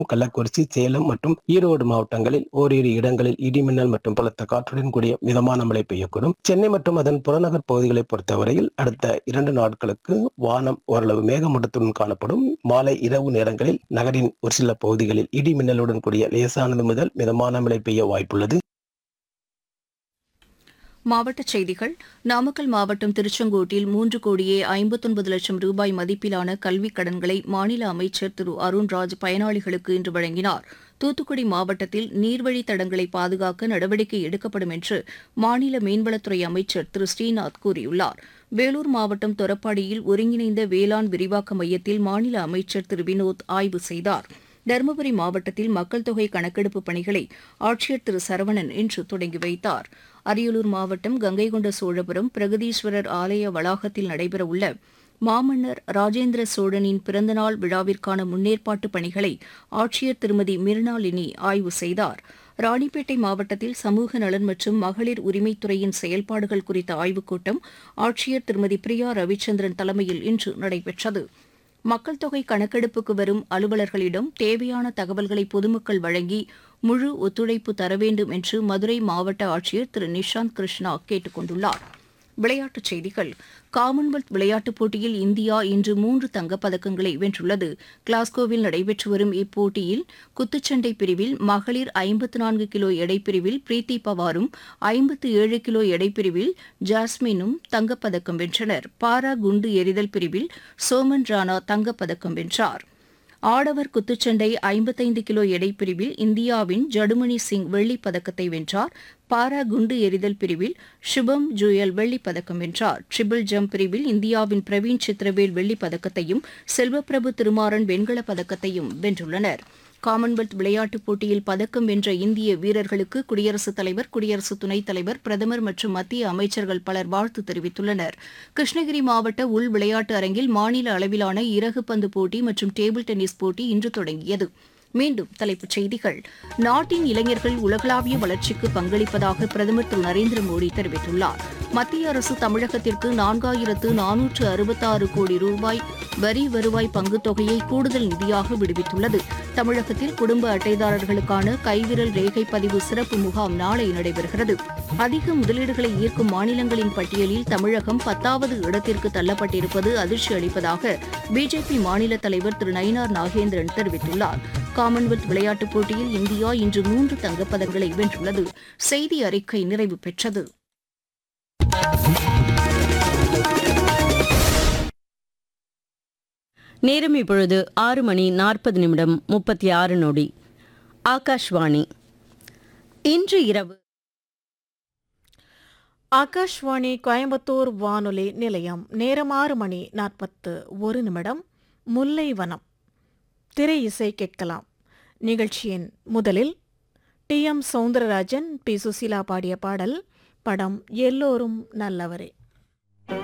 கள்ளக்குறிச்சி சேலம் மற்றும் ஈரோடு மாவட்டங்களில் ஓரிரு இடங்களில் இடிமின்னல் மற்றும் பலத்த காற்றுடன் கூடிய மிதமான மழை பெய்யக்கூடும் சென்னை மற்றும் அதன் புறநகர் பகுதிகளை பொறுத்தவரையில் அடுத்த இரண்டு நாட்களுக்கு வானம் ஓரளவு மேகமூட்டத்துடன் காணப்படும் மாலை இரவு நேரங்களில் நகரின் ஒரு சில பகுதிகளில் இடி மின்னலுடன் கூடிய லேசானது முதல் மிதமான மழை பெய்ய வாய்ப்புள்ளது மாவட்டச் செய்திகள் நாமக்கல் மாவட்டம் திருச்செங்கோட்டில் மூன்று கோடியே ஐம்பத்தொன்பது லட்சம் ரூபாய் மதிப்பிலான கல்விக் கடன்களை மாநில அமைச்சர் திரு அருண்ராஜ் பயனாளிகளுக்கு இன்று வழங்கினார் தூத்துக்குடி மாவட்டத்தில் நீர்வழித் தடங்களை பாதுகாக்க நடவடிக்கை எடுக்கப்படும் என்று மாநில மீன்வளத்துறை அமைச்சர் திரு ஸ்ரீநாத் கூறியுள்ளார் வேலூர் மாவட்டம் தொரப்பாடியில் ஒருங்கிணைந்த வேளாண் விரிவாக்க மையத்தில் மாநில அமைச்சர் திரு வினோத் ஆய்வு செய்தார் தருமபுரி மாவட்டத்தில் மக்கள் தொகை கணக்கெடுப்பு பணிகளை ஆட்சியர் திரு சரவணன் இன்று தொடங்கி வைத்தார் அரியலூர் மாவட்டம் கங்கைகொண்ட சோழபுரம் பிரகதீஸ்வரர் ஆலய வளாகத்தில் நடைபெறவுள்ள மாமன்னர் ராஜேந்திர சோழனின் பிறந்தநாள் விழாவிற்கான முன்னேற்பாட்டு பணிகளை ஆட்சியர் திருமதி மிர்னாலினி ஆய்வு செய்தார் ராணிப்பேட்டை மாவட்டத்தில் சமூக நலன் மற்றும் மகளிர் உரிமைத்துறையின் செயல்பாடுகள் குறித்த ஆய்வுக் கூட்டம் ஆட்சியர் திருமதி பிரியா ரவிச்சந்திரன் தலைமையில் இன்று நடைபெற்றது மக்கள் தொகை கணக்கெடுப்புக்கு வரும் அலுவலர்களிடம் தேவையான தகவல்களை பொதுமக்கள் வழங்கி முழு ஒத்துழைப்பு தர வேண்டும் என்று மதுரை மாவட்ட ஆட்சியர் திரு நிஷாந்த் கிருஷ்ணா கேட்டுக் கொண்டுள்ளார் விளையாட்டுச் செய்திகள் காமன்வெல்த் விளையாட்டுப் போட்டியில் இந்தியா இன்று மூன்று தங்கப்பதக்கங்களை வென்றுள்ளது கிளாஸ்கோவில் நடைபெற்று வரும் இப்போட்டியில் குத்துச்சண்டை பிரிவில் மகளிர் ஐம்பத்து நான்கு கிலோ எடைப்பிரிவில் பிரீத்தி பவாரும் ஐம்பத்து ஏழு கிலோ எடைப்பிரிவில் ஜாஸ்மினும் தங்கப்பதக்கம் வென்றனர் பாரா குண்டு எறிதல் பிரிவில் சோமன் ராணா தங்கப்பதக்கம் வென்றார் ஆடவர் குத்துச்சண்டை ஐம்பத்தைந்து கிலோ எடைப்பிரிவில் இந்தியாவின் ஜடுமணி சிங் வெள்ளிப் பதக்கத்தை வென்றார் பாரா குண்டு எறிதல் பிரிவில் சுபம் ஜுயல் வெள்ளிப் பதக்கம் வென்றார் ட்ரிபிள் ஜம்ப் பிரிவில் இந்தியாவின் பிரவீன் சித்திரவேல் வெள்ளிப் பதக்கத்தையும் செல்வப்பிரபு திருமாறன் வெண்கலப் பதக்கத்தையும் வென்றுள்ளனர் காமன்வெல்த் விளையாட்டுப் போட்டியில் பதக்கம் வென்ற இந்திய வீரர்களுக்கு குடியரசுத் தலைவர் குடியரசு துணைத் தலைவர் பிரதமர் மற்றும் மத்திய அமைச்சர்கள் பலர் வாழ்த்து தெரிவித்துள்ளனர் கிருஷ்ணகிரி மாவட்ட உள் விளையாட்டு அரங்கில் மாநில அளவிலான இறகு பந்து போட்டி மற்றும் டேபிள் டென்னிஸ் போட்டி இன்று தொடங்கியது மீண்டும் தலைப்புச் செய்திகள் நாட்டின் இளைஞர்கள் உலகளாவிய வளர்ச்சிக்கு பங்களிப்பதாக பிரதமர் திரு நரேந்திர மோடி தெரிவித்துள்ளார் மத்திய அரசு தமிழகத்திற்கு நான்காயிரத்து நானூற்று அறுபத்தாறு கோடி ரூபாய் வரி வருவாய் பங்குத் தொகையை கூடுதல் நிதியாக விடுவித்துள்ளது தமிழகத்தில் குடும்ப அட்டைதாரர்களுக்கான கைவிரல் ரேகை பதிவு சிறப்பு முகாம் நாளை நடைபெறுகிறது அதிக முதலீடுகளை ஈர்க்கும் மாநிலங்களின் பட்டியலில் தமிழகம் பத்தாவது இடத்திற்கு தள்ளப்பட்டிருப்பது அதிர்ச்சி அளிப்பதாக பிஜேபி மாநில தலைவர் திரு நயினார் நாகேந்திரன் தெரிவித்துள்ளார் காமன்வெல்த் விளையாட்டுப் போட்டியில் இந்தியா இன்று மூன்று தங்கப்பதங்களை வென்றுள்ளது செய்தி அறிக்கை நிறைவு பெற்றது நேரம் இப்பொழுது ஆறு மணி நாற்பது நிமிடம் முப்பத்தி ஆறு நொடி ஆகாஷ்வாணி இன்று இரவு ஆகாஷ்வாணி கோயம்புத்தூர் வானொலி நிலையம் நேரம் ஆறு மணி நாற்பத்து ஒரு நிமிடம் முல்லை வனம் திரை இசை கேட்கலாம் நிகழ்ச்சியின் முதலில் T M Soundararajan P Susheela பாடிய பாடல் படம் எல்லோரும் நல்லவரே